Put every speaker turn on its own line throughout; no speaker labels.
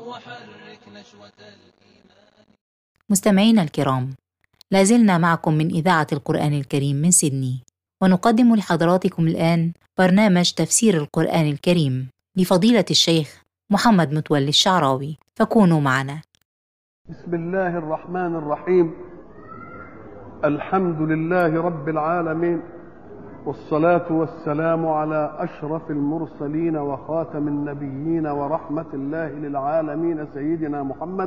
وحرك نشوة الإيمان
مستمعينا الكرام لازلنا معكم من إذاعة القرآن الكريم من سيدني ونقدم لحضراتكم الآن برنامج تفسير القرآن الكريم لفضيلة الشيخ محمد متولي الشعراوي فكونوا معنا
بسم الله الرحمن الرحيم الحمد لله رب العالمين والصلاة والسلام على أشرف المرسلين وخاتم النبيين ورحمة الله للعالمين سيدنا محمد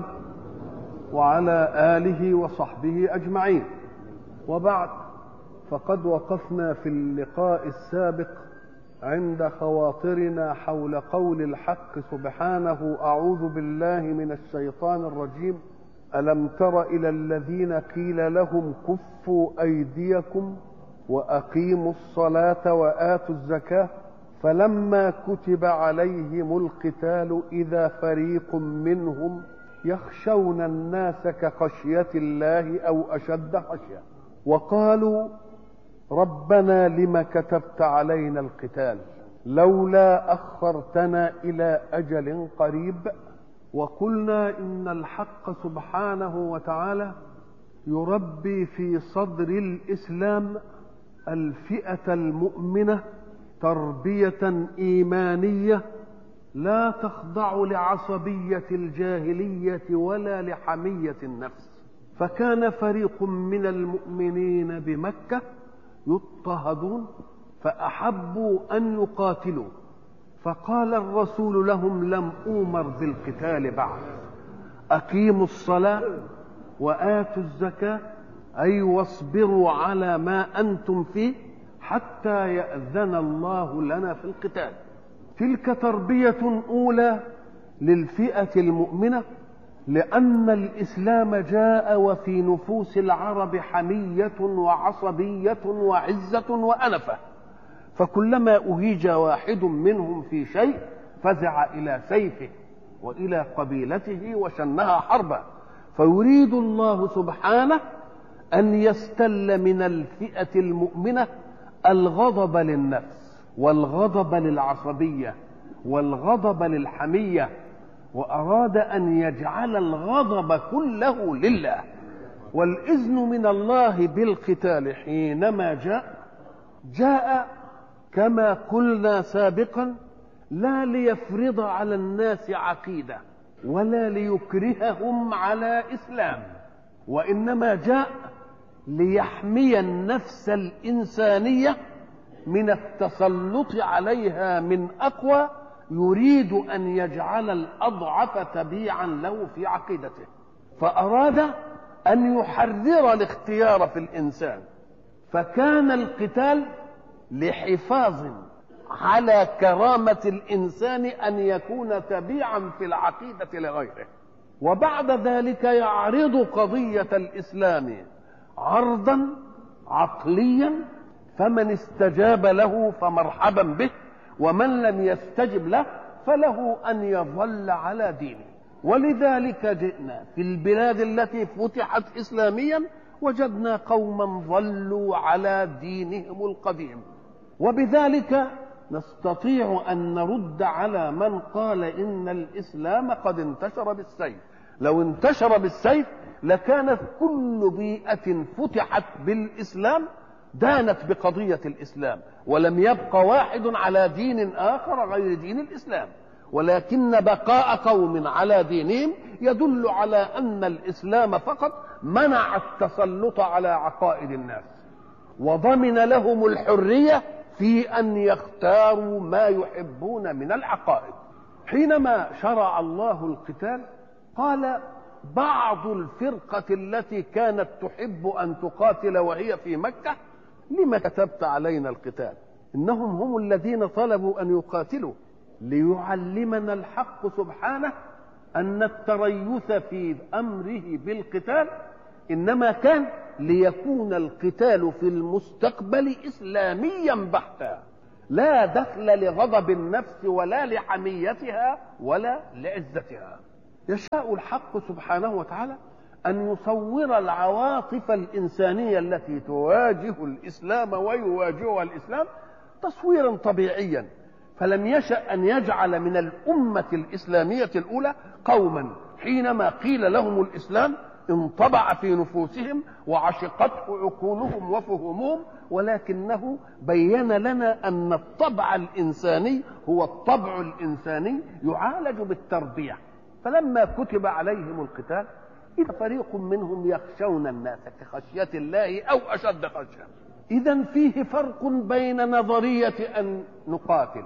وعلى آله وصحبه أجمعين وبعد فقد وقفنا في اللقاء السابق عند خواطرنا حول قول الحق سبحانه أعوذ بالله من الشيطان الرجيم ألم تر إلى الذين قيل لهم كفوا أيديكم وأقيموا الصلاة وآتوا الزكاة فلما كتب عليهم القتال إذا فريق منهم يخشون الناس كخشية الله أو أشد خشية وقالوا ربنا لم كتبت علينا القتال لولا أخرتنا إلى أجل قريب وقلنا إن الحق سبحانه وتعالى يربي في صدر الإسلام الفئة المؤمنة تربية إيمانية لا تخضع لعصبية الجاهلية ولا لحمية النفس فكان فريق من المؤمنين بمكة يضطهدون فأحبوا أن يقاتلوا فقال الرسول لهم لم أومر بالقتال بعد أقيموا الصلاة وآتوا الزكاة أي واصبروا على ما أنتم فيه حتى يأذن الله لنا في القتال تلك تربية أولى للفئة المؤمنة لأن الإسلام جاء وفي نفوس العرب حمية وعصبية وعزة وأنفة فكلما أهيج واحد منهم في شيء فزع إلى سيفه وإلى قبيلته وشنها حربا فيريد الله سبحانه أن يستل من الفئة المؤمنة الغضب للنفس والغضب للعصبية والغضب للحمية وأراد أن يجعل الغضب كله لله والإذن من الله بالقتال حينما جاء جاء كما قلنا سابقا لا ليفرض على الناس عقيدة ولا ليكرههم على إسلام وإنما جاء ليحمي النفس الإنسانية من التسلط عليها من أقوى يريد أن يجعل الأضعف تبيعا له في عقيدته فأراد أن يحرر الاختيار في الإنسان فكان القتال لحفاظ على كرامة الإنسان أن يكون تبيعا في العقيدة لغيره وبعد ذلك يعرض قضية الإسلام عرضا عقليا فمن استجاب له فمرحبا به ومن لم يستجب له فله ان يظل على دينه ولذلك جئنا في البلاد التي فتحت اسلاميا وجدنا قوما ظلوا على دينهم القديم وبذلك نستطيع ان نرد على من قال ان الاسلام قد انتشر بالسيف لو انتشر بالسيف لكانت كل بيئه فتحت بالاسلام دانت بقضية الإسلام ولم يبق واحد على دين آخر غير دين الإسلام ولكن بقاء قوم على دينهم يدل على أن الإسلام فقط منع التسلط على عقائد الناس وضمن لهم الحرية في أن يختاروا ما يحبون من العقائد حينما شرع الله القتال قال بعض الفرقة التي كانت تحب أن تقاتل وهي في مكة لما كتبت علينا القتال انهم هم الذين طلبوا ان يقاتلوا ليعلمنا الحق سبحانه ان التريث في امره بالقتال انما كان ليكون القتال في المستقبل اسلاميا بحتا لا دخل لغضب النفس ولا لحميتها ولا لعزتها يشاء الحق سبحانه وتعالى أن يصور العواطف الإنسانية التي تواجه الإسلام ويواجهها الإسلام تصويرا طبيعيا فلم يشأ أن يجعل من الأمة الإسلامية الأولى قوما حينما قيل لهم الإسلام انطبع في نفوسهم وعشقته عقولهم وفهمهم ولكنه بين لنا أن الطبع الإنساني هو الطبع الإنساني يعالج بالتربية فلما كتب عليهم القتال إذا فريق منهم يخشون الناس كخشية الله أو أشد خشية إذا فيه فرق بين نظرية أن نقاتل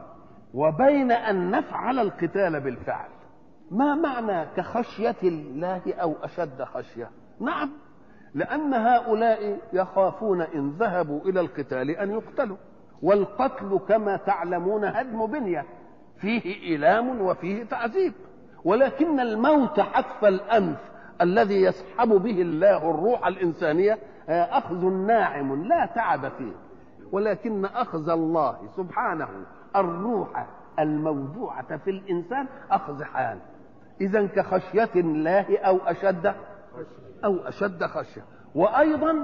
وبين أن نفعل القتال بالفعل ما معنى كخشية الله أو أشد خشية نعم لأن هؤلاء يخافون إن ذهبوا إلى القتال أن يقتلوا والقتل كما تعلمون هدم بنية فيه إيلام وفيه تعذيب ولكن الموت حتف الأنف الذي يسحب به الله الروح الإنسانية أخذ ناعم لا تعب فيه ولكن أخذ الله سبحانه الروح الموضوعة في الإنسان أخذ حال إذا كخشية الله أو أشد أو أشد خشية وأيضا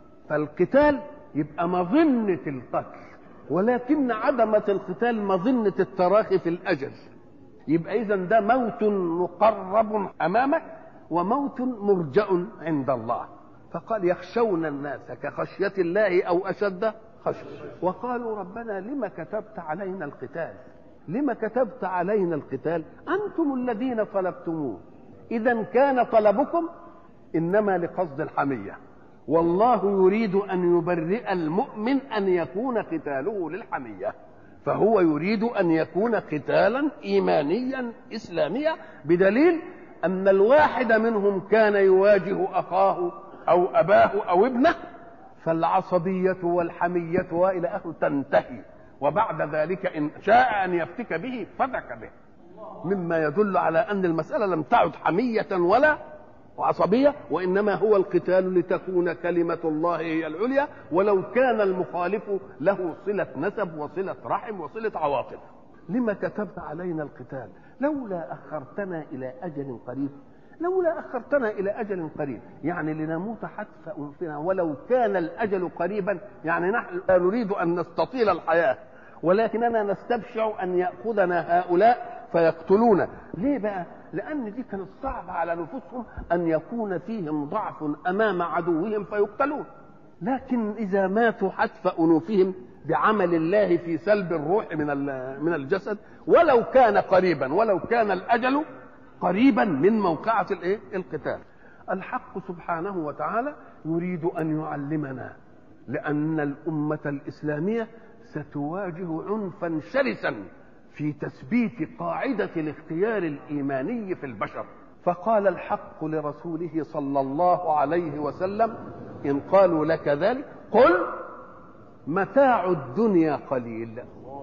فالقتال يبقى مظنة القتل ولكن عدمة القتال مظنة التراخي في الأجل يبقى إذا ده موت مقرب أمامك وموت مرجأ عند الله فقال يخشون الناس كخشية الله أو أشد خشية وقالوا ربنا لما كتبت علينا القتال لما كتبت علينا القتال أنتم الذين طلبتموه إذا كان طلبكم إنما لقصد الحمية والله يريد أن يبرئ المؤمن أن يكون قتاله للحمية فهو يريد أن يكون قتالا إيمانيا إسلاميا بدليل أن الواحد منهم كان يواجه أخاه أو أباه أو ابنه فالعصبية والحمية وإلى آخره تنتهي وبعد ذلك إن شاء أن يفتك به فتك به مما يدل على أن المسألة لم تعد حمية ولا وعصبية وإنما هو القتال لتكون كلمة الله هي العليا ولو كان المخالف له صلة نسب وصلة رحم وصلة عواطف لما كتبت علينا القتال لولا أخرتنا إلى أجل قريب لولا أخرتنا إلى أجل قريب يعني لنموت حتف أنفنا ولو كان الأجل قريبا يعني نحن لا نريد أن نستطيل الحياة ولكننا نستبشع أن يأخذنا هؤلاء فيقتلونا ليه بقى لأن دي كانت صعبة على نفوسهم أن يكون فيهم ضعف أمام عدوهم فيقتلون لكن إذا ماتوا حتف أنوفهم بعمل الله في سلب الروح من من الجسد ولو كان قريبا ولو كان الأجل قريبا من موقعة الايه؟ القتال. الحق سبحانه وتعالى يريد ان يعلمنا لان الامة الاسلامية ستواجه عنفا شرسا في تثبيت قاعدة الاختيار الايماني في البشر. فقال الحق لرسوله صلى الله عليه وسلم ان قالوا لك ذلك قل متاع الدنيا قليل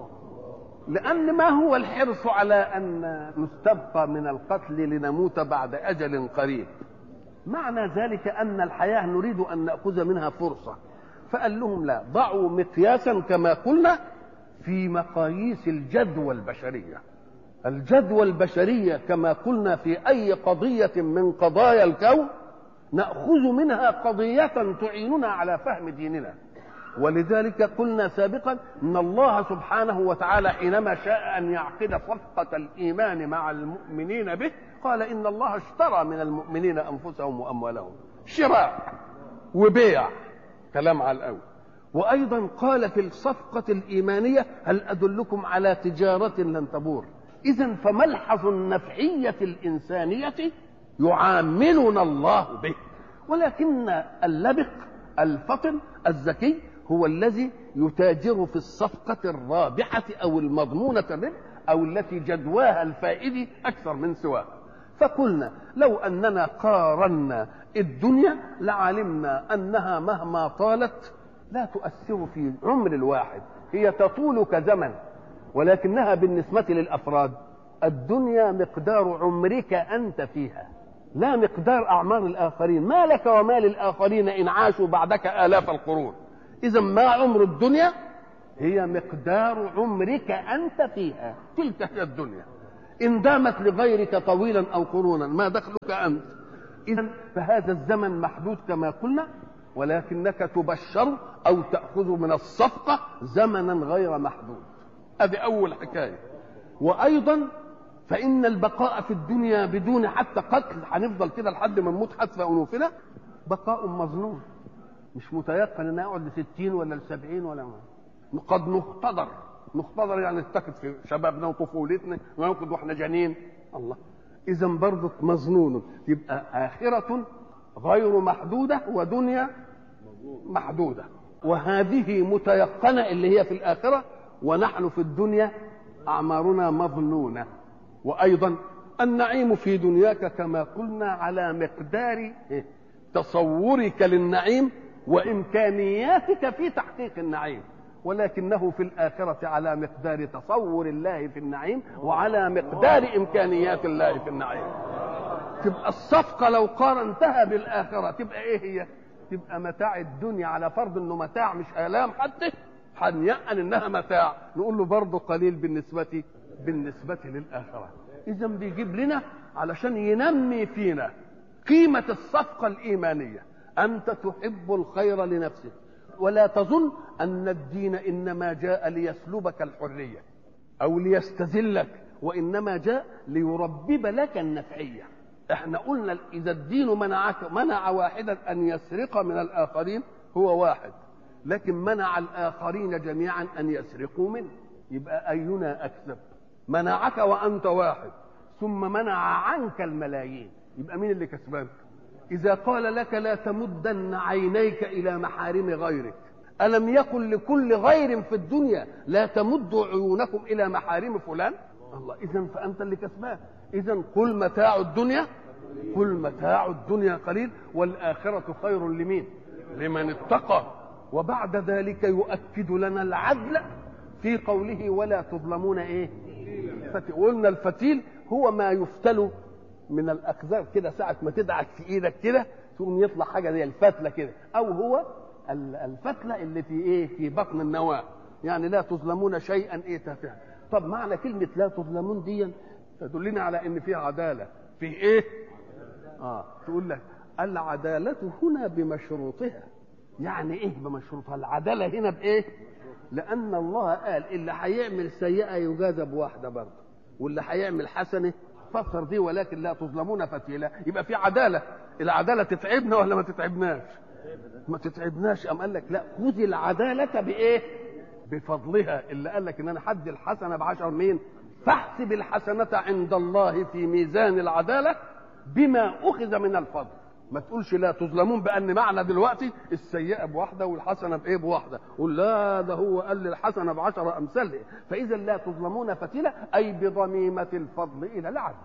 لأن ما هو الحرص على أن نستبقى من القتل لنموت بعد أجل قريب معنى ذلك أن الحياة نريد أن نأخذ منها فرصة فقال لهم لا ضعوا مقياسا كما قلنا في مقاييس الجدوى البشرية الجدوى البشرية كما قلنا في أي قضية من قضايا الكون نأخذ منها قضية تعيننا على فهم ديننا ولذلك قلنا سابقا ان الله سبحانه وتعالى حينما شاء ان يعقد صفقه الايمان مع المؤمنين به قال ان الله اشترى من المؤمنين انفسهم واموالهم شراء وبيع كلام على الاول وايضا قال في الصفقه الايمانيه هل ادلكم على تجاره لن تبور اذا فملحظ النفعيه الانسانيه يعاملنا الله به ولكن اللبق الفطن الذكي هو الذي يتاجر في الصفقة الرابحة أو المضمونة الربح أو التي جدواها الفائد أكثر من سواها فقلنا لو أننا قارنا الدنيا لعلمنا أنها مهما طالت لا تؤثر في عمر الواحد هي تطول كزمن ولكنها بالنسبة للأفراد الدنيا مقدار عمرك أنت فيها لا مقدار أعمار الآخرين ما لك وما للآخرين إن عاشوا بعدك آلاف القرون إذا ما عمر الدنيا هي مقدار عمرك أنت فيها تلك هي الدنيا إن دامت لغيرك طويلا أو قرونا ما دخلك أنت إذا فهذا الزمن محدود كما قلنا ولكنك تبشر أو تأخذ من الصفقة زمنا غير محدود ادي اول حكايه وايضا فان البقاء في الدنيا بدون حتى قتل هنفضل كده لحد ما نموت حتى انوفنا بقاء مظنون مش متيقن ان اقعد لستين ولا لسبعين ولا ما. قد نختضر نختضر يعني نتخذ في شبابنا وطفولتنا وناخد واحنا جنين الله اذا برضه مظنون يبقى اخره غير محدوده ودنيا محدوده وهذه متيقنه اللي هي في الاخره ونحن في الدنيا اعمارنا مظنونه وايضا النعيم في دنياك كما قلنا على مقدار إيه؟ تصورك للنعيم وامكانياتك في تحقيق النعيم ولكنه في الآخرة على مقدار تصور الله في النعيم وعلى مقدار إمكانيات الله في النعيم تبقى الصفقة لو قارنتها بالآخرة تبقى إيه هي؟ تبقى متاع الدنيا على فرض إنه متاع مش آلام حتى هنيأن إنها متاع نقول له برضه قليل بالنسبة بالنسبة للآخرة إذا بيجيب لنا علشان ينمي فينا قيمة الصفقة الإيمانية أنت تحب الخير لنفسك ولا تظن أن الدين إنما جاء ليسلبك الحرية أو ليستذلك وإنما جاء ليربب لك النفعية احنا قلنا إذا الدين منعك منع واحدا أن يسرق من الآخرين هو واحد لكن منع الآخرين جميعا أن يسرقوا منه يبقى أينا أكذب منعك وأنت واحد ثم منع عنك الملايين يبقى مين اللي كسبان إذا قال لك لا تمدن عينيك إلى محارم غيرك ألم يقل لكل غير في الدنيا لا تمدوا عيونكم إلى محارم فلان الله إذا فأنت اللي كسبان إذا قل متاع الدنيا قل متاع الدنيا قليل والآخرة خير لمين لمن اتقى وبعد ذلك يؤكد لنا العدل في قوله ولا تظلمون ايه فتيل. قلنا الفتيل هو ما يفتل من الاقذار كده ساعه ما تدعك في ايدك كده تقوم يطلع حاجه زي الفتله كده او هو الفتله اللي في ايه في بطن النواه يعني لا تظلمون شيئا ايه تافها طب معنى كلمه لا تظلمون دي تدلنا على ان في عداله في ايه اه تقول لك العداله هنا بمشروطها يعني ايه بمشروطها العداله هنا بايه لان الله قال اللي هيعمل سيئه يجازى بواحده برضه واللي هيعمل حسنه فسر دي ولكن لا تظلمون فتيلا يبقى في عداله العداله تتعبنا ولا ما تتعبناش ما تتعبناش ام قال لك لا خذ العداله بايه بفضلها اللي قال لك ان انا حد الحسنه بعشر مين فاحسب الحسنه عند الله في ميزان العداله بما اخذ من الفضل ما تقولش لا تظلمون بان معنى دلوقتي السيئه بواحده والحسنه بايه بواحده قول لا ده هو قال لي الحسنه بعشر امثالها فاذا لا تظلمون فتيله اي بضميمه الفضل الى العدل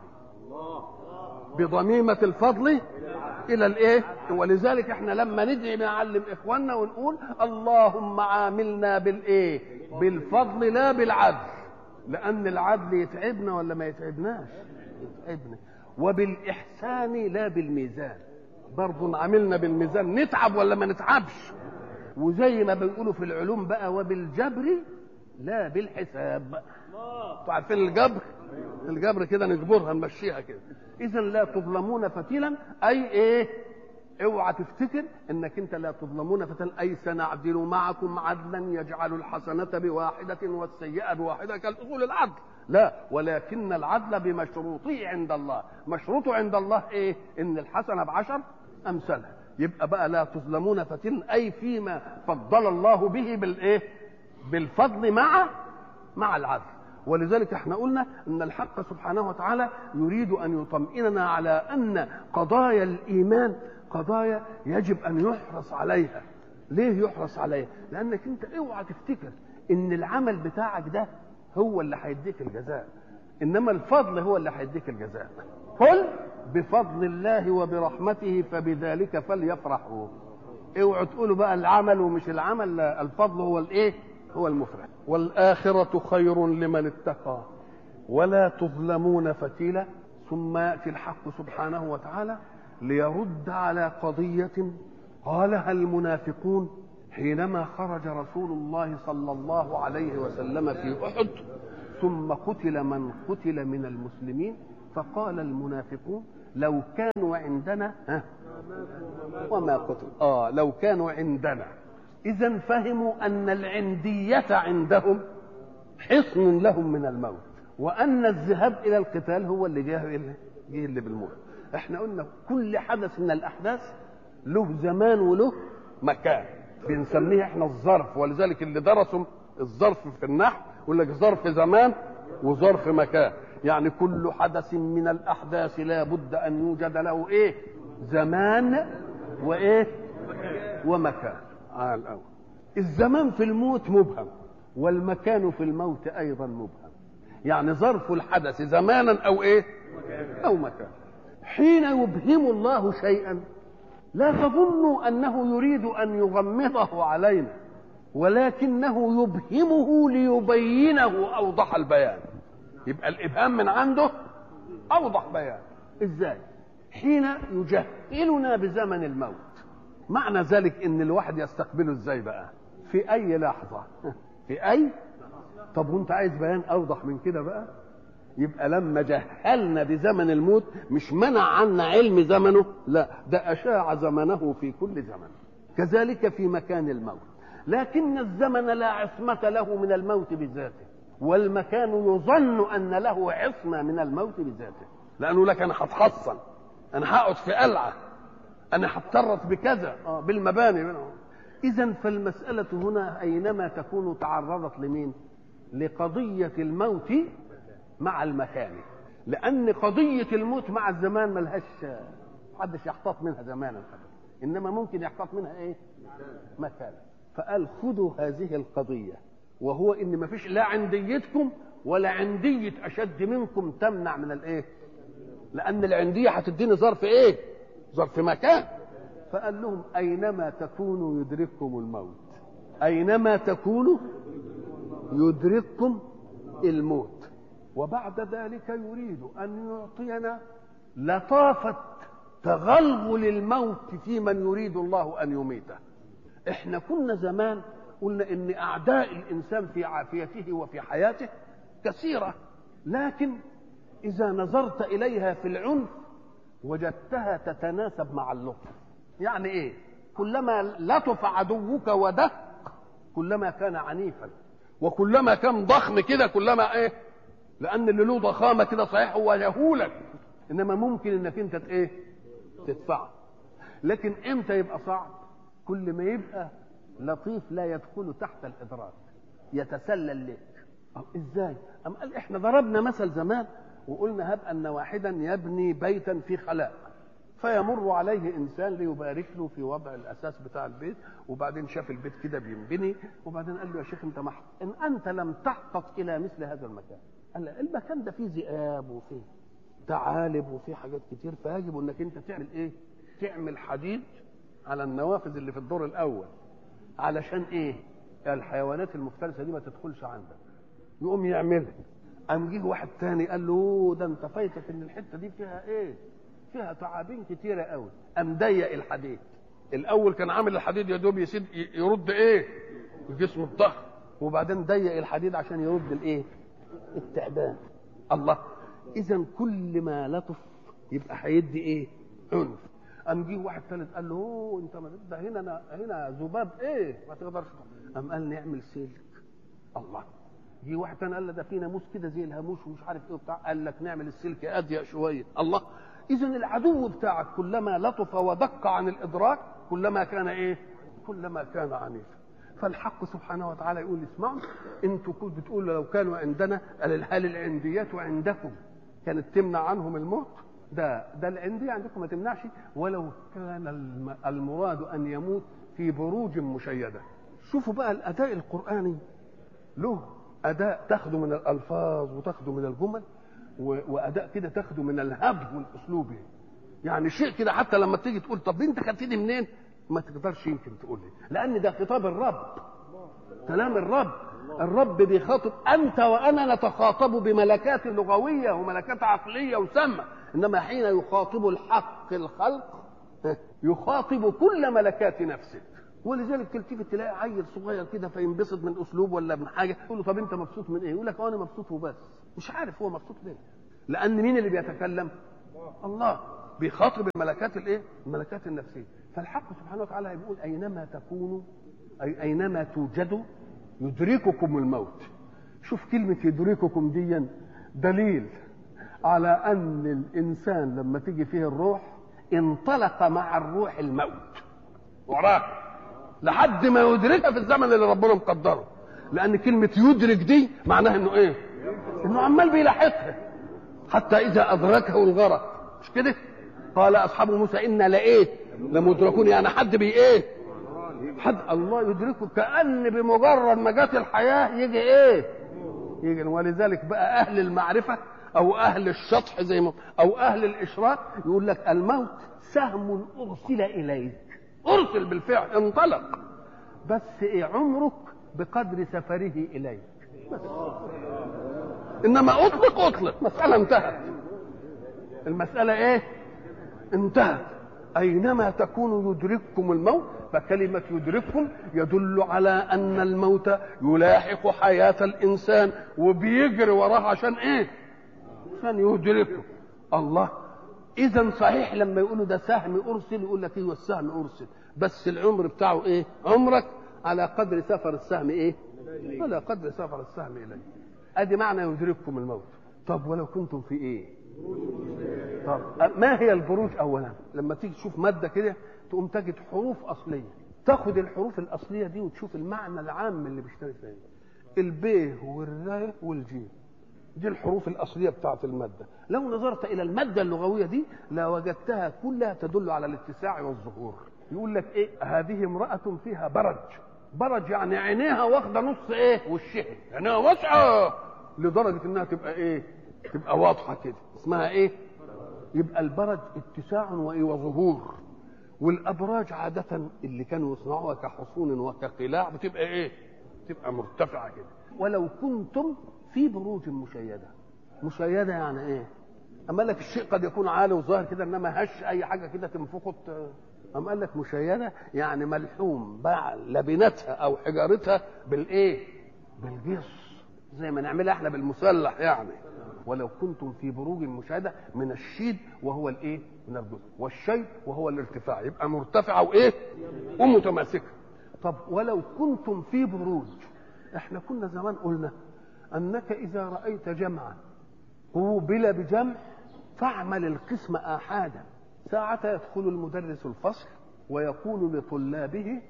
بضميمه الفضل الى الايه ولذلك احنا لما ندعي بنعلم اخواننا ونقول اللهم عاملنا بالايه بالفضل لا بالعدل لان العدل يتعبنا ولا ما يتعبناش يتعبنا وبالاحسان لا بالميزان برضه عملنا بالميزان نتعب ولا ما نتعبش وزي ما بيقولوا في العلوم بقى وبالجبر لا بالحساب انتوا عارفين الجبر الجبر كده نجبرها نمشيها كده اذا لا تظلمون فتيلا اي ايه اوعى تفتكر انك انت لا تظلمون فتيلا اي سنعدل معكم عدلا يجعل الحسنه بواحده والسيئه بواحده كالاصول العدل لا ولكن العدل بمشروطه عند الله مشروطه عند الله ايه ان الحسنه بعشر امثالها يبقى بقى لا تظلمون فتن اي فيما فضل الله به بالايه بالفضل مع مع العدل ولذلك احنا قلنا ان الحق سبحانه وتعالى يريد ان يطمئننا على ان قضايا الايمان قضايا يجب ان يحرص عليها ليه يحرص عليها لانك انت اوعى تفتكر ان العمل بتاعك ده هو اللي هيديك الجزاء انما الفضل هو اللي هيديك الجزاء قل بفضل الله وبرحمته فبذلك فليفرحوا اوعوا تقولوا بقى العمل ومش العمل لا الفضل هو الايه هو المفرح والآخرة خير لمن اتقى ولا تظلمون فتيلا ثم يأتي الحق سبحانه وتعالى ليرد على قضية قالها المنافقون حينما خرج رسول الله صلى الله عليه وسلم في أحد ثم قتل من قتل من المسلمين فقال المنافقون لو كانوا عندنا ها وما قتل اه لو كانوا عندنا اذا فهموا ان العنديه عندهم حصن لهم من الموت وان الذهاب الى القتال هو اللي جاه اللي جه اللي بالموت احنا قلنا كل حدث من الاحداث له زمان وله مكان بنسميه احنا الظرف ولذلك اللي درسوا الظرف في النحو يقول لك ظرف زمان وظرف مكان يعني كل حدث من الاحداث لا بد ان يوجد له ايه زمان وايه ومكان آه الاول الزمان في الموت مبهم والمكان في الموت ايضا مبهم يعني ظرف الحدث زمانا او ايه او مكان حين يبهم الله شيئا لا تظنوا انه يريد ان يغمضه علينا ولكنه يبهمه ليبينه اوضح البيان يبقى الابهام من عنده اوضح بيان ازاي حين يجهلنا بزمن الموت معنى ذلك ان الواحد يستقبله ازاي بقى في اي لحظه في اي طب وانت عايز بيان اوضح من كده بقى يبقى لما جهلنا بزمن الموت مش منع عنا علم زمنه لا ده اشاع زمنه في كل زمن كذلك في مكان الموت لكن الزمن لا عصمة له من الموت بذاته والمكان يظن أن له عصمة من الموت بذاته لأنه لك أنا هتحصن أنا هقعد في قلعة أنا هتطرط بكذا آه بالمباني إذا فالمسألة هنا أينما تكون تعرضت لمين؟ لقضية الموت مع المكان لأن قضية الموت مع الزمان ملهاش محدش يحتاط منها زمانا إنما ممكن يحتاط منها إيه؟ مكان فقال خذوا هذه القضية وهو إن ما فيش لا عنديتكم ولا عندية أشد منكم تمنع من الإيه؟ لأن العندية هتديني ظرف إيه؟ ظرف مكان فقال لهم أينما تكونوا يدرككم الموت أينما تكونوا يدرككم الموت وبعد ذلك يريد أن يعطينا لطافة تغلغل الموت في من يريد الله أن يميته احنا كنا زمان قلنا ان اعداء الانسان في عافيته وفي حياته كثيره لكن اذا نظرت اليها في العنف وجدتها تتناسب مع اللطف يعني ايه كلما لطف عدوك ودق كلما كان عنيفا وكلما كان ضخم كده كلما ايه لان اللي له ضخامه كده صحيح هو يهولك انما ممكن انك انت ايه تدفعه لكن امتى يبقى صعب كل ما يبقى لطيف لا يدخل تحت الادراك يتسلل لك أو ازاي ام قال احنا ضربنا مثل زمان وقلنا هب ان واحدا يبني بيتا في خلاء فيمر عليه انسان ليبارك له في وضع الاساس بتاع البيت وبعدين شاف البيت كده بينبني وبعدين قال له يا شيخ انت محط ان انت لم تحتط الى مثل هذا المكان قال له المكان ده فيه ذئاب وفيه ثعالب وفيه حاجات كتير فيجب انك انت تعمل ايه تعمل حديد على النوافذ اللي في الدور الاول علشان ايه الحيوانات المفترسه دي ما تدخلش عندك يقوم يعملها قام جه واحد تاني قال له ده انت فايتك ان الحته دي فيها ايه فيها تعابين كتيره قوي قام ضيق الحديد الاول كان عامل الحديد يا دوب يسد يرد ايه الجسم الضخم وبعدين ضيق الحديد عشان يرد الايه التعبان الله اذا كل ما لطف يبقى هيدي ايه عنف قام جه واحد ثالث قال له "أوه، انت ما ده هنا أنا هنا ذباب ايه ما تقدرش قام قال نعمل سلك الله جه واحد ثاني قال له ده في ناموس كده زي الهاموش ومش عارف ايه وبتاع قال لك نعمل السلك اضيق شويه الله اذا العدو بتاعك كلما لطف ودق عن الادراك كلما كان ايه كلما كان عنيفا فالحق سبحانه وتعالى يقول اسمعوا انتوا كنتوا بتقولوا لو كانوا عندنا قال هل العنديات عندكم كانت تمنع عنهم الموت ده ده العندية عندكم ما تمنعش ولو كان الم- المراد ان يموت في بروج مشيده شوفوا بقى الاداء القراني له اداء تاخده من الالفاظ وتاخده من الجمل و- واداء كده تاخده من الهبد والاسلوب يعني شيء كده حتى لما تيجي تقول طب انت خدتني منين ما تقدرش يمكن تقول لي لان ده خطاب الرب كلام الرب الرب بيخاطب انت وانا نتخاطب بملكات لغويه وملكات عقليه وسامه انما حين يخاطب الحق الخلق يخاطب كل ملكات نفسك ولذلك تلتفت تلاقي عيل صغير كده فينبسط من اسلوب ولا من حاجه تقول له طب انت مبسوط من ايه؟ يقول لك اه انا مبسوط وبس مش عارف هو مبسوط ليه لان مين اللي بيتكلم؟ الله بيخاطب الملكات الايه؟ الملكات النفسيه فالحق سبحانه وتعالى بيقول اينما تكونوا اي اينما توجدوا يدرككم الموت شوف كلمة يدرككم ديا دليل على أن الإنسان لما تيجي فيه الروح انطلق مع الروح الموت وراه لحد ما يدركها في الزمن اللي ربنا مقدره لأن كلمة يدرك دي معناها إنه إيه؟ إنه عمال بيلاحقها حتى إذا أدركه الغرق مش كده؟ قال أصحاب موسى إنا لإيه؟ لمدركون يعني حد بي إيه؟ حد الله يدركه كأن بمجرد ما جت الحياة يجي إيه؟ يجي ولذلك بقى أهل المعرفة أو أهل الشطح زي ما أو أهل الإشراك يقول لك الموت سهم أرسل إليك أرسل بالفعل انطلق بس إيه عمرك بقدر سفره إليك بس. إنما أطلق أطلق مسألة انتهت المسألة إيه؟ انتهت أينما تكونوا يدرككم الموت فكلمة يدرككم يدل على أن الموت يلاحق حياة الإنسان وبيجري وراه عشان إيه؟ عشان يدركه الله إذا صحيح لما يقولوا ده سهم أرسل يقول لك أيوه السهم أرسل بس العمر بتاعه إيه؟ عمرك على قدر سفر السهم إيه؟ على قدر سفر السهم إليه أدي معنى يدرككم الموت طب ولو كنتم في إيه؟ طب ما هي البروج اولا لما تيجي تشوف ماده كده تقوم تجد حروف اصليه تاخد الحروف الاصليه دي وتشوف المعنى العام اللي بيشترك فيها الب والراء والجيم دي الحروف الاصليه بتاعه الماده لو نظرت الى الماده اللغويه دي لوجدتها كلها تدل على الاتساع والظهور يقول لك ايه هذه امراه فيها برج برج يعني عينيها واخده نص ايه وشها عينيها واسعه لدرجه انها تبقى ايه تبقى واضحه كده اسمها ايه يبقى البرج اتساع وايه وظهور والابراج عاده اللي كانوا يصنعوها كحصون وكقلاع بتبقى ايه تبقى مرتفعه كده ولو كنتم في بروج مشيده مشيده يعني ايه اما لك الشيء قد يكون عالي وظاهر كده انما هش اي حاجه كده تنفخه أم قال لك مشيدة يعني ملحوم باع لبنتها أو حجارتها بالإيه؟ بالجص زي ما نعملها احنا بالمسلح يعني ولو كنتم في بروج مشاهدة من الشيد وهو الايه؟ من الجزء والشيء وهو الارتفاع يبقى مرتفعة وايه؟ ومتماسكة طب ولو كنتم في بروج احنا كنا زمان قلنا انك اذا رأيت جمعا قوبل بجمع فاعمل القسم آحادا ساعة يدخل المدرس الفصل ويقول لطلابه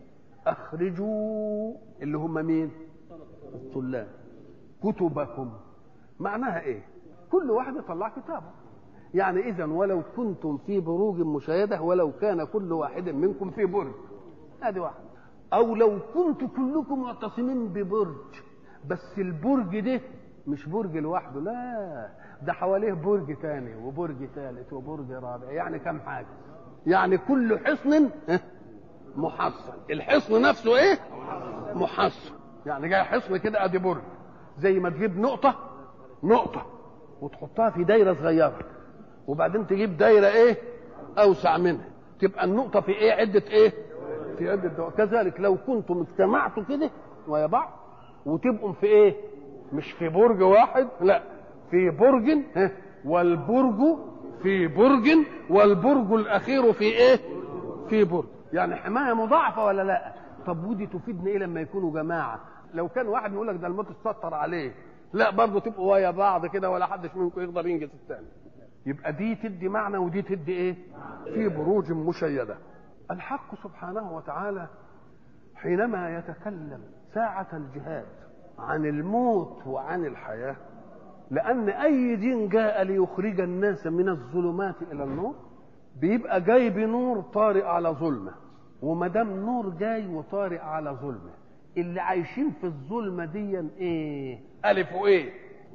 اخرجوا اللي هم مين؟ الطلاب كتبكم معناها ايه؟ كل واحد يطلع كتابه يعني اذا ولو كنتم في بروج مشاهده ولو كان كل واحد منكم في برج ادي واحد او لو كنت كلكم معتصمين ببرج بس البرج ده مش برج لوحده لا ده حواليه برج ثاني وبرج ثالث وبرج رابع يعني كم حاجه يعني كل حصن محصن الحصن نفسه ايه محصن يعني جاي حصن كده ادي برج زي ما تجيب نقطه نقطه وتحطها في دايره صغيره وبعدين تجيب دايره ايه اوسع منها تبقى النقطه في ايه عده ايه في عده دو... كذلك لو كنتم اجتمعتوا كده ويا بعض وتبقوا في ايه مش في برج واحد لا في برج ها والبرج في برج والبرج الاخير في ايه في برج يعني حمايه مضاعفه ولا لا طب ودي تفيدنا ايه لما يكونوا جماعه لو كان واحد يقول لك ده الموت اتسطر عليه لا برضه تبقوا ويا بعض كده ولا حدش منكم يقدر ينجز الثاني يبقى دي تدي معنى ودي تدي ايه في بروج مشيده الحق سبحانه وتعالى حينما يتكلم ساعة الجهاد عن الموت وعن الحياة لأن أي دين جاء ليخرج الناس من الظلمات إلى النور بيبقى جاي بنور طارئ على ظلمة وما دام نور جاي وطارئ على ظلمة اللي عايشين في الظلمة دي ايه؟ ألف وإيه؟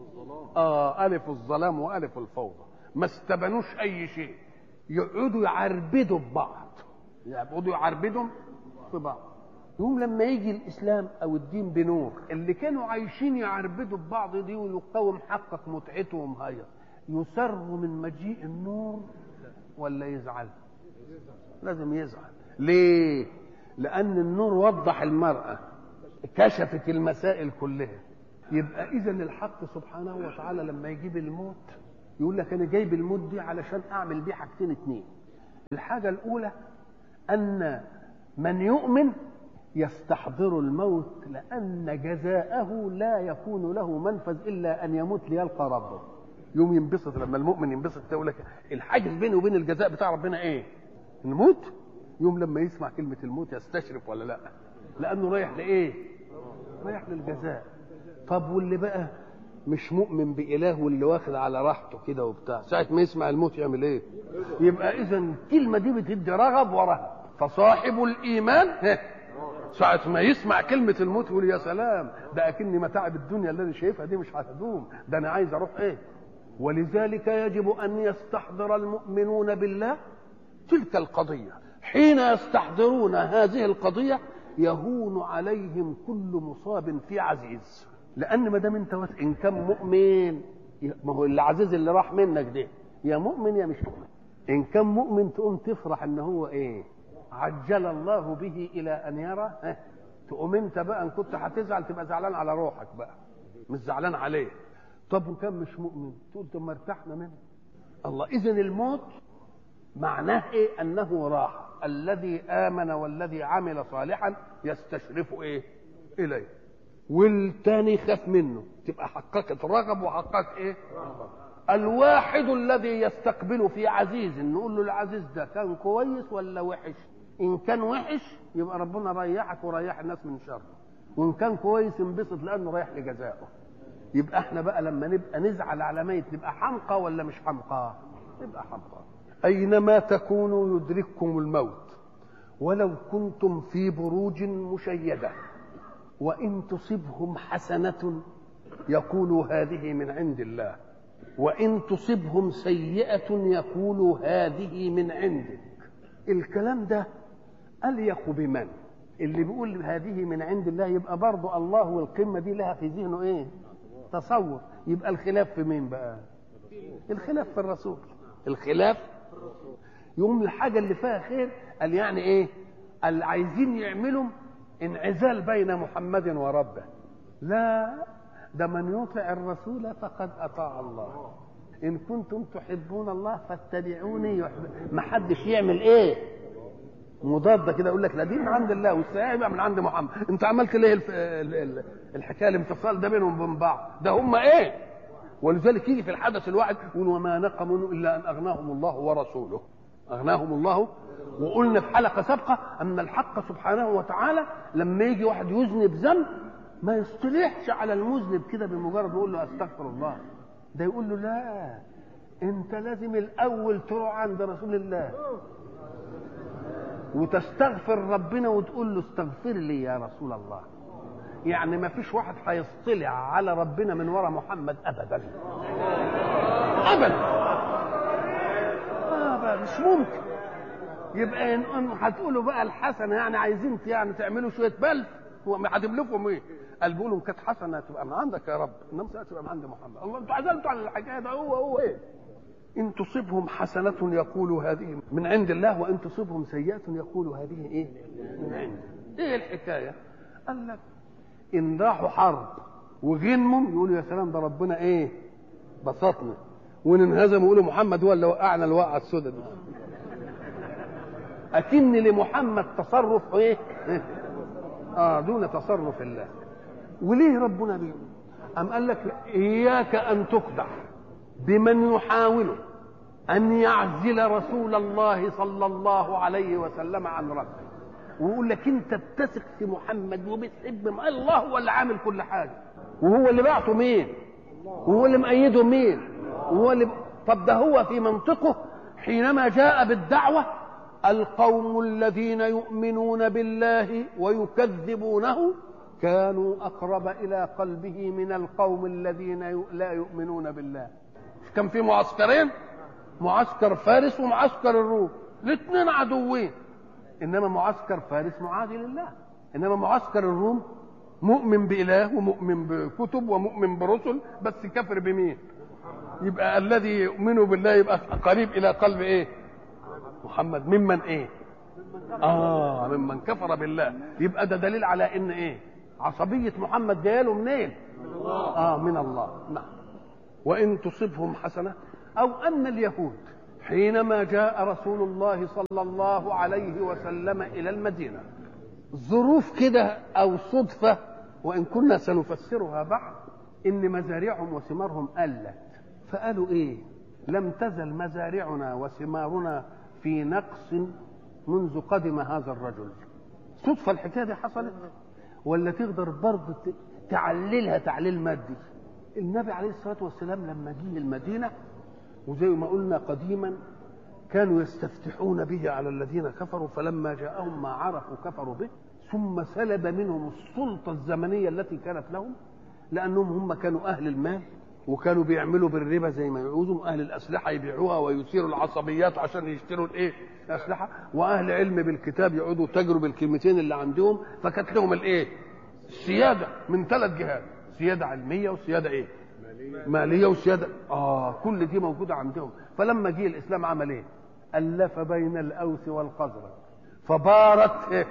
آه ألف الظلام وألف الفوضى ما استبنوش أي شيء يقعدوا يعربدوا ببعض يقعدوا يعربدوا في بعض يوم لما يجي الاسلام او الدين بنور اللي كانوا عايشين يعربدوا ببعض دي ويقاوم حقق متعتهم هي يسر من مجيء النور ولا يزعل لازم يزعل ليه لان النور وضح المرأة كشفت المسائل كلها يبقى اذا الحق سبحانه وتعالى لما يجيب الموت يقول لك انا جايب الموت دي علشان اعمل بيه حاجتين اتنين الحاجه الاولى ان من يؤمن يستحضر الموت لأن جزاءه لا يكون له منفذ إلا أن يموت ليلقى ربه يوم ينبسط لما المؤمن ينبسط يقول لك الحاجز بينه وبين الجزاء بتاع ربنا ايه؟ نموت يوم لما يسمع كلمة الموت يستشرف ولا لا؟ لأنه رايح لإيه؟ رايح للجزاء طب واللي بقى مش مؤمن بإله واللي واخد على راحته كده وبتاع ساعة ما يسمع الموت يعمل إيه؟ يبقى إذا الكلمة دي بتدي رغب ورهب فصاحب الإيمان ها، ساعة ما يسمع كلمة الموت يقول يا سلام ده أكني متاعب الدنيا اللي أنا شايفها دي مش هتدوم ده أنا عايز أروح إيه؟ ولذلك يجب أن يستحضر المؤمنون بالله تلك القضية حين يستحضرون هذه القضية يهون عليهم كل مصاب في عزيز لأن ما دام أنت واثق إن كان مؤمن ما هو العزيز اللي راح منك ده يا مؤمن يا مش مؤمن إن كان مؤمن تقوم تفرح إن هو إيه عجل الله به إلى أن يرى ها، تقوم أنت بقى إن كنت هتزعل تبقى زعلان على روحك بقى مش زعلان عليه طب وكان مش مؤمن تقول طب ما ارتحنا منه الله إذا الموت معناه ايه انه راحه الذي امن والذي عمل صالحا يستشرف ايه اليه والتاني خاف منه تبقى حققت رغب وحققت ايه الواحد الذي يستقبل في عزيز نقول له العزيز ده كان كويس ولا وحش ان كان وحش يبقى ربنا ريحك وريح الناس من شره وان كان كويس انبسط لانه رايح لجزائه يبقى احنا بقى لما نبقى نزعل على ميت نبقى حمقى ولا مش حمقى نبقى حمقى أينما تكونوا يدرككم الموت ولو كنتم في بروج مشيدة وإن تصبهم حسنة يقولوا هذه من عند الله وإن تصبهم سيئة يقولوا هذه من عندك الكلام ده أليق بمن اللي بيقول هذه من عند الله يبقى برضه الله والقمة دي لها في ذهنه إيه تصور يبقى الخلاف في مين بقى الخلاف في الرسول الخلاف يوم الحاجه اللي فيها خير قال يعني ايه اللي عايزين يعملوا انعزال بين محمد وربه لا ده من يطع الرسول فقد اطاع الله ان كنتم تحبون الله فاتبعوني يحب... ما حدش يعمل ايه مضاده كده يقول لك لا دي من عند الله والسيئه يبقى من عند محمد انت عملت ليه الف... ال- ال- الحكايه الانفصال ده بينهم وبين بعض ده هم ايه ولذلك يجي في الحدث الواحد يقول وما نقموا الا ان اغناهم الله ورسوله اغناهم الله وقلنا في حلقه سابقه ان الحق سبحانه وتعالى لما يجي واحد يذنب ذنب ما يصطلحش على المذنب كده بمجرد يقول له استغفر الله ده يقول له لا انت لازم الاول تروح عند رسول الله وتستغفر ربنا وتقول له استغفر لي يا رسول الله يعني ما فيش واحد هيصطلع على ربنا من وراء محمد ابدا ابدا آه بقى مش ممكن يبقى إن إن هتقولوا بقى الحسنه يعني عايزين يعني تعملوا شويه بلف هو ما هتملكهم ايه؟ قال بيقولوا إن كانت حسنه تبقى من عندك يا رب انما ساعتها تبقى من عند محمد الله انتوا عزلتوا عن الحكايه ده هو هو ايه؟ ان تصبهم حسنه يقولوا هذه من عند الله وان تصبهم سيئه يقولوا هذه ايه؟ من عند ايه الحكايه؟ قال لك ان راحوا حرب وغنموا يقولوا يا سلام ده ربنا ايه؟ بسطنا وان انهزموا يقولوا محمد هو اللي وقعنا الوقعه السوداء دي اكن لمحمد تصرف ايه؟ اه دون تصرف الله وليه ربنا بيقول؟ أم قال لك إياك أن تخدع بمن يحاول أن يعزل رسول الله صلى الله عليه وسلم عن ربه ويقول لك أنت بتثق في محمد وبتحب م- الله هو اللي عامل كل حاجة وهو اللي بعته مين؟ وهو اللي مأيده مين؟ وهو اللي طب ده هو في منطقه حينما جاء بالدعوة القوم الذين يؤمنون بالله ويكذبونه كانوا أقرب إلى قلبه من القوم الذين ي- لا يؤمنون بالله كان في معسكرين معسكر فارس ومعسكر الروم الاثنين عدوين انما معسكر فارس معادي لله انما معسكر الروم مؤمن باله ومؤمن بكتب ومؤمن برسل بس كفر بمين يبقى الذي يؤمن بالله يبقى قريب الى قلب ايه محمد ممن ايه اه ممن كفر بالله يبقى ده دليل على ان ايه عصبيه محمد جايه له منين اه من الله نعم وان تصبهم حسنه او ان اليهود حينما جاء رسول الله صلى الله عليه وسلم الى المدينه ظروف كده او صدفه وان كنا سنفسرها بعد ان مزارعهم وثمارهم قلت فقالوا ايه لم تزل مزارعنا وثمارنا في نقص منذ قدم هذا الرجل صدفه الحكايه دي حصلت ولا تقدر برضه ت- تعللها تعليل مادي النبي عليه الصلاه والسلام لما جه المدينه وزي ما قلنا قديما كانوا يستفتحون به على الذين كفروا فلما جاءهم ما عرفوا كفروا به ثم سلب منهم السلطه الزمنيه التي كانت لهم لانهم هم كانوا اهل المال وكانوا بيعملوا بالربا زي ما يعوزوا اهل الاسلحه يبيعوها ويثيروا العصبيات عشان يشتروا الايه؟ الاسلحه واهل علم بالكتاب يقعدوا تجروا بالكلمتين اللي عندهم فكانت لهم الايه؟ السياده من ثلاث جهات سياده علميه وسياده ايه؟ ماليه وسياده اه كل دي موجوده عندهم فلما جه الاسلام عمل ايه؟ الف بين الاوس والخزرج فبارت إيه؟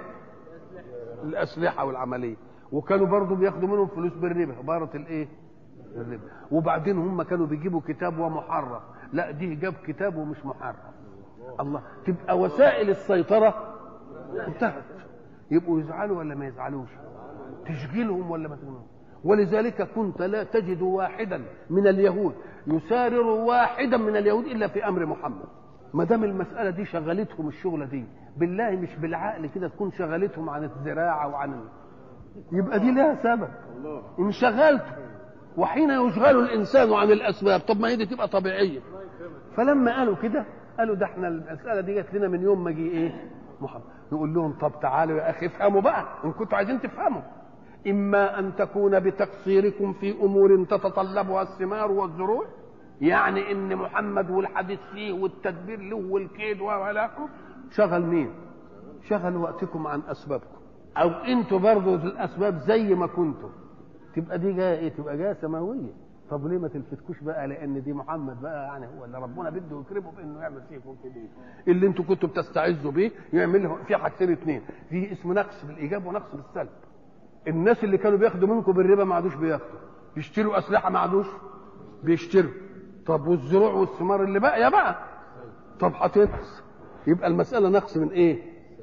الاسلحه والعمليه وكانوا برضو بياخدوا منهم فلوس بالربا بارت الايه؟ الربا وبعدين هم كانوا بيجيبوا كتاب ومحرف لا دي جاب كتاب ومش محرف الله تبقى وسائل السيطره انتهت يبقوا يزعلوا ولا ما يزعلوش تشغلهم ولا ما تشغلهم ولذلك كنت لا تجد واحدا من اليهود يسارر واحدا من اليهود الا في امر محمد ما دام المساله دي شغلتهم الشغله دي بالله مش بالعقل كده تكون شغلتهم عن الزراعه وعن ال... يبقى دي لها سبب انشغلته وحين يشغل الانسان عن الاسباب طب ما هي دي تبقى طبيعيه فلما قالوا كده قالوا ده احنا المساله دي جت لنا من يوم ما جه ايه محمد نقول لهم طب تعالوا يا اخي افهموا بقى ان كنتوا عايزين تفهموا اما ان تكون بتقصيركم في امور تتطلبها الثمار والزروع يعني ان محمد والحديث فيه والتدبير له والكيد والى اخره شغل مين شغل وقتكم عن اسبابكم او انتوا برضو الاسباب زي ما كنتم تبقى دي جايه ايه تبقى جايه سماويه طب ليه ما تلفتكوش بقى لان دي محمد بقى يعني هو اللي ربنا بده يكرمه بانه يعمل فيكم كده اللي انتوا كنتوا بتستعزوا بيه يعمل له في حاجتين اثنين في اسمه نقص بالايجاب ونقص بالسلب الناس اللي كانوا بياخدوا منكم بالربا ما عادوش بياخدوا بيشتروا اسلحه ما عادوش بيشتروا طب والزروع والثمار اللي باقيه بقى طب هتنقص يبقى المساله نقص من ايه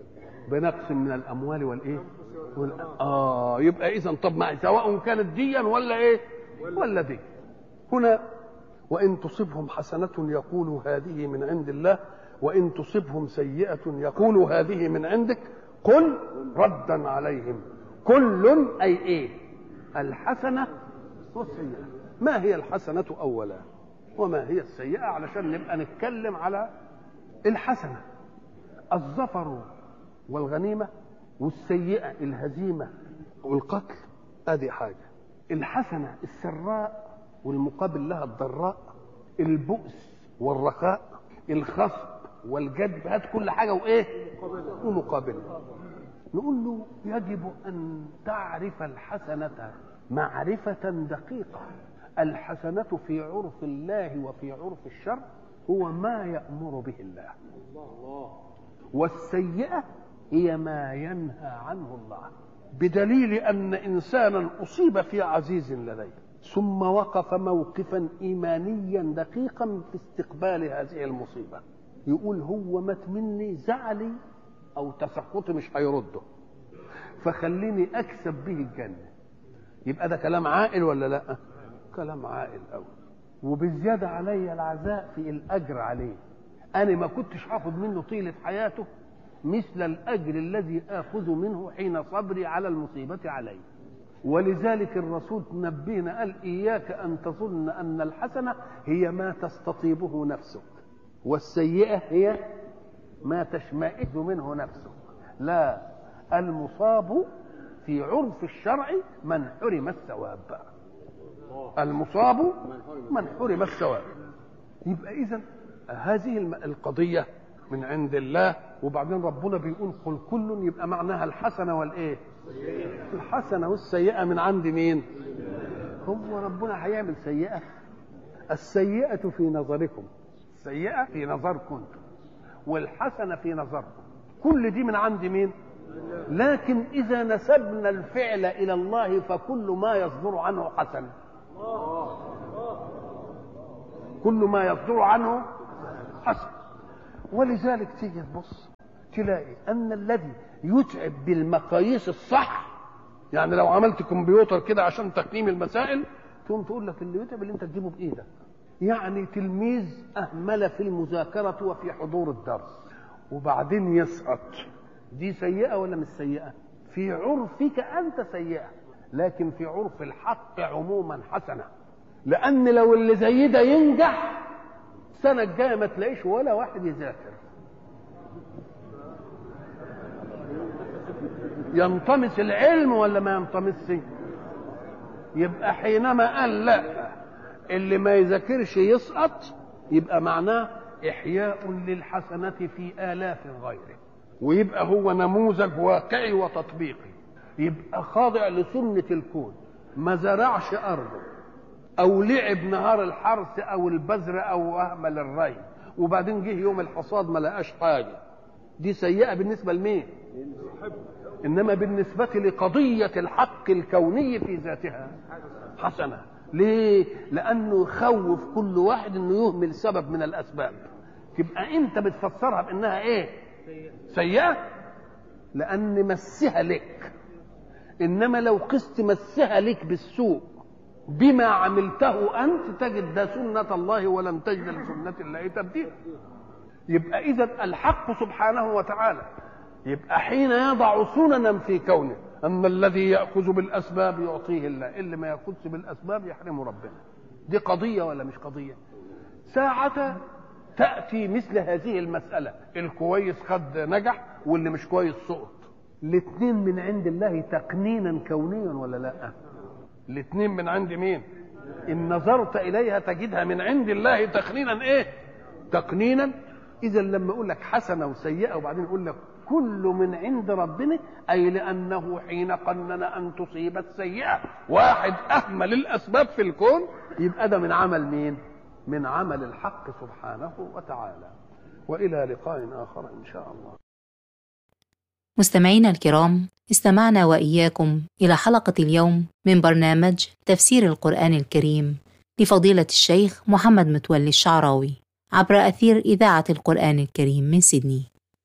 بنقص من الاموال والايه وال... اه يبقى اذا طب ما سواء كانت ديا ولا ايه ولا دي هنا وان تصبهم حسنه يقولوا هذه من عند الله وان تصبهم سيئه يقولوا هذه من عندك قل ردا عليهم كل اي ايه الحسنه والسيئه ما هي الحسنه اولا وما هي السيئه علشان نبقى نتكلم على الحسنه الظفر والغنيمه والسيئه الهزيمه والقتل ادي حاجه الحسنه السراء والمقابل لها الضراء البؤس والرخاء الخصب والجدب هات كل حاجه وايه ومقابلها نقول له يجب ان تعرف الحسنه معرفه دقيقه الحسنه في عرف الله وفي عرف الشر هو ما يامر به الله والسيئه هي ما ينهى عنه الله بدليل ان انسانا اصيب في عزيز لديه ثم وقف موقفا ايمانيا دقيقا في استقبال هذه المصيبه يقول هو مات مني زعلي او تسخطي مش هيرده فخليني اكسب به الجنه يبقى ده كلام عاقل ولا لا كلام عاقل قوي وبالزياده علي العزاء في الاجر عليه انا ما كنتش هاخد منه طيله حياته مثل الاجر الذي اخذ منه حين صبري على المصيبه علي ولذلك الرسول نبهنا قال اياك ان تظن ان الحسنه هي ما تستطيبه نفسك والسيئه هي ما تشمئز منه نفسك لا المصاب في عرف الشرع من حرم الثواب المصاب من حرم الثواب يبقى اذا هذه القضيه من عند الله وبعدين ربنا بيقول قل كل يبقى معناها الحسنه والايه الحسنه والسيئه من عند مين هو ربنا هيعمل سيئه السيئه في نظركم السيئه في نظركم والحسنه في نظركم كل دي من عند مين لكن اذا نسبنا الفعل الى الله فكل ما يصدر عنه حسن كل ما يصدر عنه حسن ولذلك تيجي تبص تلاقي ان الذي يتعب بالمقاييس الصح يعني لو عملت كمبيوتر كده عشان تقييم المسائل تقوم تقول لك اللي يتعب اللي انت تجيبه بايدك يعني تلميذ اهمل في المذاكره وفي حضور الدرس وبعدين يسقط دي سيئه ولا مش سيئه في عرفك انت سيئه لكن في عرف الحق عموما حسنه لان لو اللي زي ده ينجح السنه الجايه ما تلاقيش ولا واحد يذاكر ينطمس العلم ولا ما ينطمسش يبقى حينما قال لا اللي ما يذاكرش يسقط يبقى معناه احياء للحسنه في الاف غيره ويبقى هو نموذج واقعي وتطبيقي يبقى خاضع لسنه الكون ما زرعش ارضه او لعب نهار الحرث او البذر او اهمل الري وبعدين جه يوم الحصاد ما لقاش حاجه دي سيئه بالنسبه لمين انما بالنسبه لقضيه الحق الكوني في ذاتها حسنه ليه لانه يخوف كل واحد انه يهمل سبب من الاسباب تبقى انت بتفسرها بانها ايه سيئه لان مسها لك انما لو قست مسها لك بالسوء بما عملته انت تجد ده سنه الله ولن تجد لسنه الله تبديلا يبقى اذا الحق سبحانه وتعالى يبقى حين يضع سننا في كونه ان الذي ياخذ بالاسباب يعطيه الله اللي ما ياخذش بالاسباب يحرمه ربنا دي قضيه ولا مش قضيه ساعه تاتي مثل هذه المساله الكويس خد نجح واللي مش كويس سقط الاثنين من عند الله تقنينا كونيا ولا لا الاثنين من عند مين ان نظرت اليها تجدها من عند الله تقنينا ايه تقنينا اذا لما اقول لك حسنه وسيئه وبعدين اقول لك كل من عند ربنا اي لانه حين قنن ان تصيبت سيئه واحد اهمل الاسباب في الكون يبقى ده من عمل مين من عمل الحق سبحانه وتعالى والى لقاء اخر ان شاء الله
مستمعينا الكرام استمعنا واياكم الى حلقه اليوم من برنامج تفسير القران الكريم لفضيله الشيخ محمد متولي الشعراوي عبر اثير اذاعه القران الكريم من سيدني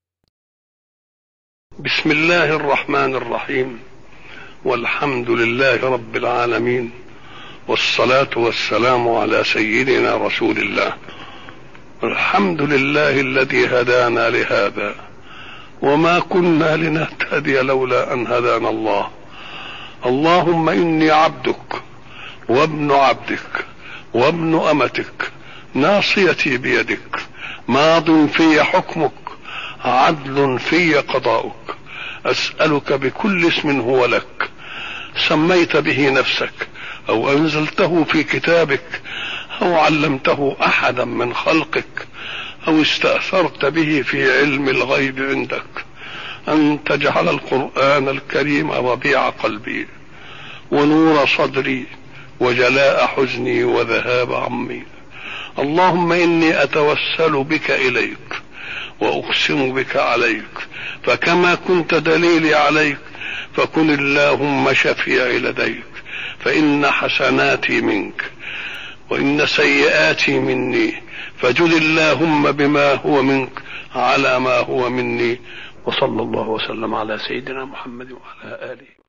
بسم الله الرحمن الرحيم والحمد لله رب العالمين والصلاة والسلام على سيدنا رسول الله الحمد لله الذي هدانا لهذا وما كنا لنهتدي لولا أن هدانا الله اللهم إني عبدك وابن عبدك وابن أمتك ناصيتي بيدك ماض في حكمك عدل في قضاؤك اسالك بكل اسم هو لك سميت به نفسك او انزلته في كتابك او علمته احدا من خلقك او استاثرت به في علم الغيب عندك ان تجعل القران الكريم ربيع قلبي ونور صدري وجلاء حزني وذهاب عمي اللهم اني اتوسل بك اليك واقسم بك عليك فكما كنت دليلي عليك فكن اللهم شفيعي لديك فان حسناتي منك وان سيئاتي مني فجد اللهم بما هو منك على ما هو مني وصلى الله وسلم على سيدنا محمد وعلى اله